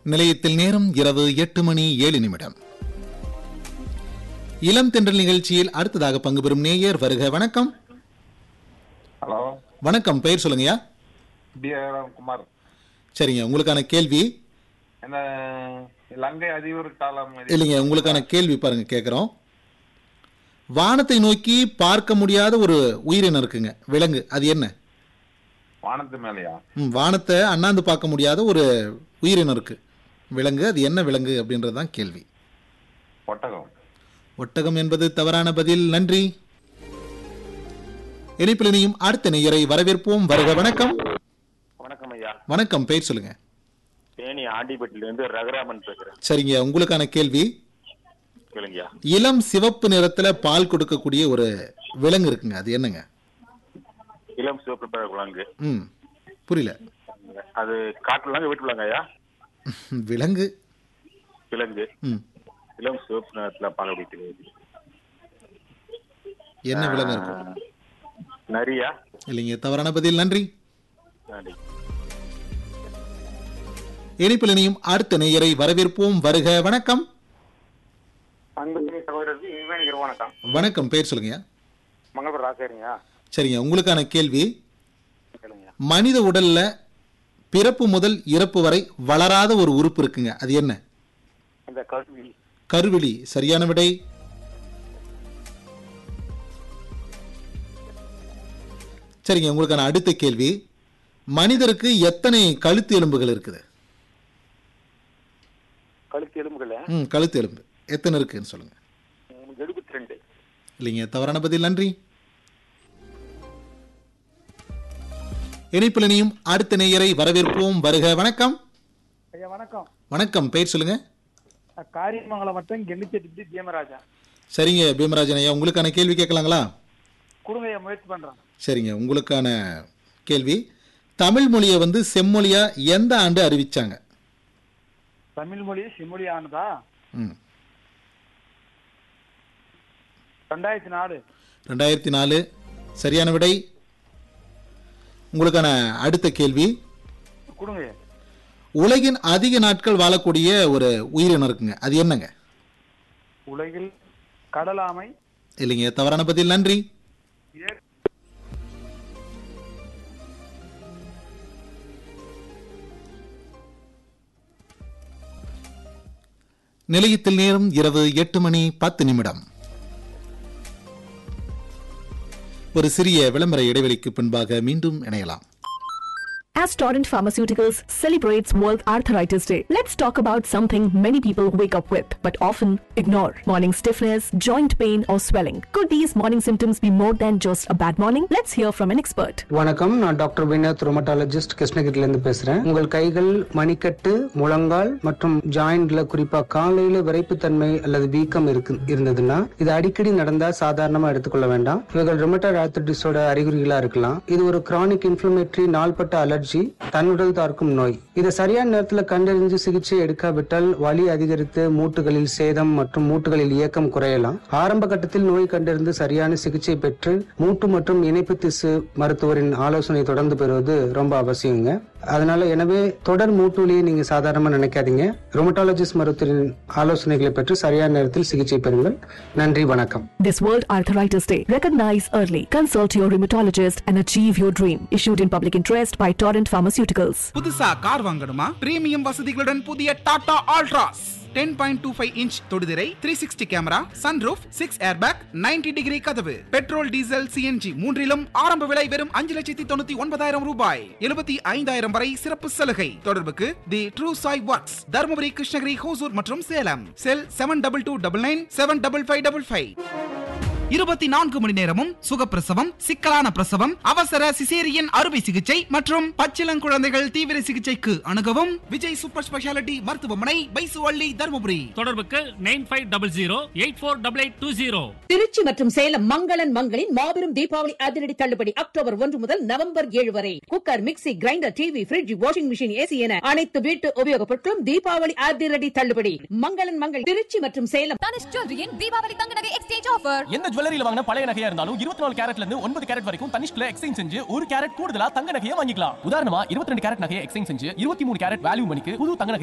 நிலையத்தில் நேரம் இரவு எட்டு மணி ஏழு நிமிடம் இளம் தென்றல் நிகழ்ச்சியில் அடுத்ததாக பங்கு பெறும் நேயர் வருக வணக்கம் ஹலோ வணக்கம் பெயர் சொல்லுங்கய்யா டி ஆர் குமார் சரிங்க உங்களுக்கான கேள்வி என்ன லங்கை அதிபர் காலம் இது. இல்லைங்க உங்களுக்கான கேள்வி பாருங்க கேட்குறோம் வானத்தை நோக்கி பார்க்க முடியாத ஒரு உயிரினம் இருக்குங்க விலங்கு அது என்ன வானத்து மேலையா ம், வானத்தை அண்ணாந்து பார்க்க முடியாத ஒரு உயிரினம் இருக்கு விலங்கு அது என்ன விலங்கு அப்படின்றது தான் கேள்வி ஒட்டகம் ஒட்டகம் என்பது தவறான பதில் நன்றி இணைப்பில் இணையும் அடுத்த நேயரை வரவேற்போம் வருக வணக்கம் வணக்கம் ஐயா வணக்கம் பெயர் சொல்லுங்க தேனி ஆண்டிப்பட்டில இருந்து ரகுராமன் பேசுறேன் சரிங்க உங்களுக்கான கேள்வி கேளுங்கய்யா இளம் சிவப்பு நிறத்துல பால் கொடுக்கக்கூடிய ஒரு விலங்கு இருக்குங்க அது என்னங்க இளம் சிவப்பு பழ குழங்கு ம் புரியல அது காட்டுலாங்க வீட்டுலாங்க ஐயா விலங்கு விலங்கு ம் இளம் சிவப்பு நேரத்துல பால் குடிக்கிறது என்ன விலங்கு இருக்கும் ஆஹ், நரியா இல்லைங்க தவறான பதில் நன்றி நன்றி. இணைப்பில் இணையும் அடுத்த நேயரை வரவேற்போம் வருக வணக்கம் அன்புக்குரிய சகோதரருக்கு இனிமேல் வணக்கம் வணக்கம் பெயர் சொல்லுங்கய்யா மங்களபுரம் ராசேரிங்க சரிங்க உங்களுக்கான கேள்வி கேளுங்க மனித உடல்ல பிறப்பு முதல் இறப்பு வரை வளராத ஒரு உறுப்பு இருக்குங்க அது என்ன இந்த கல்வி கருவிழி சரியான விடை சரிங்க உங்களுக்கான அடுத்த கேள்வி மனிதருக்கு எத்தனை கழுத்து எலும்புகள் இருக்குது கழுத்து எலும்புகளை ம் கழுத்து எலும்பு எத்தனை இருக்குன்னு சொல்லுங்க எழுபத்தி ரெண்டு இல்லைங்க தவறான பதில் நன்றி இணைப்பில் இணையும் அடுத்த நேயரை வரவேற்போம் வருக வணக்கம் ஐயா வணக்கம் வணக்கம் பெயர் சொல்லுங்க நான் காரியமங்கலம் மட்டும் கெல்லிச்செட்டி தீமராஜா சரிங்க பீமராஜன் ஐயா உங்களுக்கான கேள்வி கேட்கலாங்களா கொடுங்க ஐயா முயற்சி பண்றேன் சரிங்க உங்களுக்கான கேள்வி தமிழ் மொழியை வந்து செம்மொழியா எந்த ஆண்டு அறிவிச்சாங்க தமிழ் மொழி செம்மொழி ஆனதா ம் ரெண்டாயிரத்தி நாலு ரெண்டாயிரத்தி நாலு சரியான விடை உங்களுக்கான அடுத்த கேள்வி கொடுங்க ஐயா. உலகின் அதிக நாட்கள் வாழக்கூடிய ஒரு உயிரினம் இருக்குங்க அது என்னங்க உலகில் கடலாமை இல்லைங்க தவறான பதில் நன்றி ஏ- நிலையத்தில் நேரம் இரவு எட்டு மணி பத்து நிமிடம் ஒரு சிறிய விளம்பர இடைவெளிக்கு பின்பாக மீண்டும் இணையலாம் As Torrent Pharmaceuticals celebrates World Arthritis Day, let's talk about something many people wake up with but often ignore morning stiffness, joint pain, or swelling. Could these morning symptoms be more than just a bad morning? Let's hear from an expert. வணக்கம் நான் doctor Vinod rheumatologist கிருஷ்ணகிரியிலிருந்து பேசுறேன் உங்கள் கைகள் மணிக்கட்டு முழங்கால் மற்றும் ஜாயிண்ட்ல குறிப்பா காலையில விரைப்புத்தன்மை அல்லது வீக்கம் இருக்கு இருந்ததுன்னா இது அடிக்கடி நடந்தா சாதாரணமா எடுத்துக்கொள்ள வேண்டாம் இவர்கள் ரொமட்டாய்டு ஆர்த்தடிஸோட அறிகுறிகளா இருக்கலாம் இது ஒரு கிரானிக் இன்ஃபிளமேட்டரி நாள்பட்ட அலர்ஜி தன்னுடல் தாக்கும் நோய் இதை சரியான நேரத்துல கண்டறிஞ்சு சிகிச்சை எடுக்காவிட்டால் வலி அதிகரித்து மூட்டுகளில் சேதம் மற்றும் மூட்டுகளில் இயக்கம் குறையலாம் ஆரம்ப கட்டத்தில் நோய் கண்டறிந்து சரியான சிகிச்சை பெற்று மூட்டு மற்றும் இணைப்பு திசு மருத்துவரின் ஆலோசனை தொடர்ந்து பெறுவது ரொம்ப அவசியங்க அதனால எனவே தொடர் மூட்டு வலியை நீங்க சாதாரணமா நினைக்காதீங்க ரொமட்டாலஜிஸ்ட் மருத்துவரின் ஆலோசனைகளை பெற்று சரியான நேரத்தில் சிகிச்சை பெறுங்கள் நன்றி வணக்கம் This World Arthritis Day. Recognize early. Consult your rheumatologist and achieve your dream. Issued in public interest by Torrent Pharmaceuticals. புதுசா கார் வாங்கணுமா பிரீமியம் வசதிகளுடன் புதிய Tata Altroz ten point two five inch தொடுதிரை three sixty camera sunroof six airbag 90 degree கதவு petrol diesel CNG மூன்றிலும் ஆரம்ப விலை வெறும் அஞ்சு லட்சத்தி தொண்ணூத்தி ஒன்பதாயிரம் ரூபாய் எழுபத்தி ஐந்தாயிரம் வரை சிறப்பு சலுகை தொடர்புக்கு the true Sai works Dharmapuri Krishnagiri Hosur மற்றும் Salem cell seven double two double nine seven double five double five இருபத்தி நான்கு மணி நேரமும் சுகப்பிரசவம் சிக்கலான பிரசவம் அவசர சிசேரியன் அறுவை சிகிச்சை மற்றும் பச்சிளங்குழந்தைகள் தீவிர சிகிச்சைக்கு அணுகவும் விஜய் சூப்பர் ஸ்பெஷாலிட்டி மருத்துவமனை பைசுவள்ளி தருமபுரி தொடர்புக்கு nine five double zero eight four double eight two zero Trichy மற்றும் சேலம் மங்களன் மங்களின் மாபெரும் தீபாவளி அதிரடி தள்ளுபடி அக்டோபர் ஒன்று முதல் நவம்பர் ஏழு வரை cooker mixie grinder TV fridge washing machine AC என அனைத்து வீட்டு உபயோகப் பொருட்களும் தீபாவளி அதிரடி தள்ளுபடி மங்களன் மங்கள் திருச்சி மற்றும் சேலம் தனுஷ் ஜுவல்லரியின் தீபாவளி தங்க நகை எக்ஸ்சேஞ்ச் ஆஃபர் எந்த ஜுவல்லரியில வாங்கின பழைய நகையா இருந்தாலும் இருபத்தி நாலு கேரட்ல இருந்து ஒன்பது கேரட் வரைக்கும் தனிஷ்ல எக்ஸ்சேஞ்ச் செஞ்சு ஒரு கேரட் கூடுதலா தங்க நகையை வாங்கிக்கலாம் உதாரணமா இருபத்தி ரெண்டு கேரட் நகையை எக்ஸ்சேஞ்ச் செஞ்சு இருபத்தி மூணு கேரட் வேல்யூ மணிக்கு புது தங்க நகை